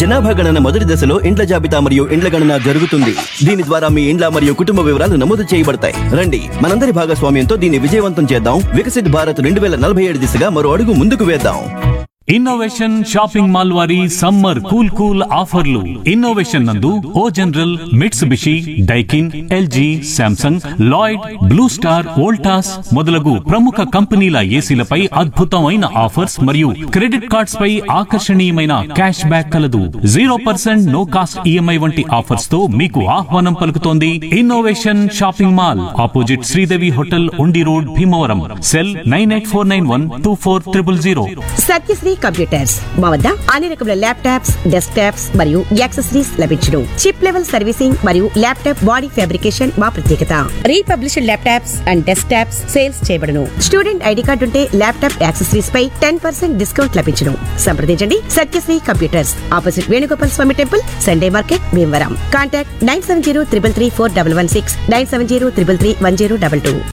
జనాభా గణన మొదటి దశలో ఇండ్ల జాబితా మరియు ఇండ్ల గణన జరుగుతుంది దీని ద్వారా మీ ఇండ్ల మరియు కుటుంబ వివరాలు నమోదు చేయబడతాయి రండి మనందరి భాగస్వామ్యంతో దీన్ని విజయవంతం చేద్దాం వికసిత్ భారత్ రెండు వేల నలభై ఏడు దిశగా మరో అడుగు ముందుకు వేద్దాం ఇన్నోవేషన్ షాపింగ్ మాల్ వారి సమ్మర్ కూల్ కూల్ ఆఫర్లు ఇన్నోవేషన్ నందు O general Mitsubishi Daikin LG Samsung Lloyd blue star Voltas మొదలగు ప్రముఖ కంపెనీల ఏసీలపై అద్భుతమైన ఆఫర్స్ మరియు క్రెడిట్ కార్డ్స్ పై ఆకర్షణీయమైన క్యాష్ బ్యాక్ కలదు zero percent no cost EMI వంటి ఆఫర్స్ తో మీకు ఆహ్వానం పలుకుతోంది innovation shopping mall opposite Sridevi hotel Undi road Bhimavaram cell nine eight four nine one two four triple zero Satyasri computers మా వద్ద అన్ని రకముల ల్యాప్టాప్స్ డెస్క్ టాప్స్ మరియు యాక్సెసరీస్ లభించును చిప్ లెవెల్ సర్వీసింగ్ మరియు ల్యాప్టాప్ బాడీ ఫ్యాబ్రికేషన్ మా ప్రత్యేకత republished laptops and desktops sales చేయబడును స్టూడెంట్ ఐడి కార్డు ఉంటే ల్యాప్టాప్ యాక్సెసరీస్ పై టెన్ పర్సెంట్ డిస్కౌంట్ లభించును సంప్రదించండి Satyasri computers opposite Venugopal Swamy temple Sunday market Bhimavaram contact nine seven zero triple three four double one six nine seven zero triple three one zero double two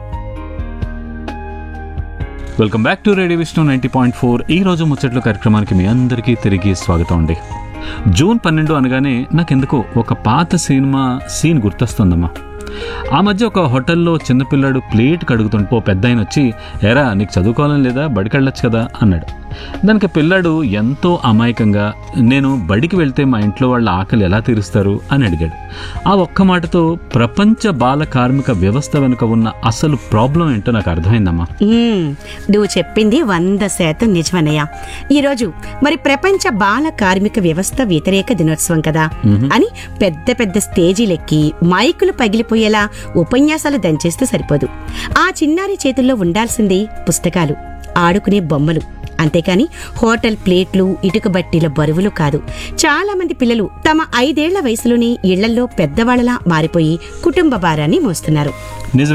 welcome back to radio Vishnu ninety point four ఈ రోజు ముచ్చట్లు కార్యక్రమానికి మీ అందరికీ తిరిగి స్వాగతం అండి June పన్నెండు అనగానే నాకెందుకో ఒక పాత సినిమా సీన్ గుర్తొస్తుందమ్మా ఆ మధ్య ఒక హోటల్లో చిన్నపిల్లాడు ప్లేట్ కడుగుతుంటే ఓ పెద్ద ఆయన వచ్చి ఎరా నీకు చదువుకోవాలని లేదా బడికి వెళ్ళొచ్చు కదా అన్నాడు దానికి పిల్లాడు ఎంతో అమాయకంగా నేను బడికి వెళ్తే మా ఇంట్లో వాళ్ళ ఆకలి ఎలా తీరుస్తారు అని అడిగాడు ఆ ఒక్క మాటతో ప్రపంచ బాల కార్మిక వ్యవస్థ వెనుక ఉన్న అసలు ప్రాబ్లం ఏంటో నాకు అర్థమైందమ్మా మ్మ్. నువ్వు చెప్పింది వంద శాతం నిజమన్నయ్య ఈరోజు మరి ప్రపంచ బాల కార్మిక వ్యవస్థ వ్యతిరేక దినోత్సవం కదా అని పెద్ద పెద్ద స్టేజీలెక్కి మైకులు పగిలిపోయేలా ఉపన్యాసాలు దంచేస్తే సరిపోదు ఆ చిన్నారి చేతుల్లో ఉండాల్సింది పుస్తకాలు ఆడుకునే బొమ్మలు అంతేకాని హోటల్ ప్లేట్లు ఇటుక బట్టీల బరువులు కాదు చాలా మంది పిల్లలు తమ ఐదేళ్ల వయసులోని ఇళ్లలో పెద్దవాళ్లలా మారిపోయి కుటుంబ భారాన్ని మోస్తున్నారు నిజ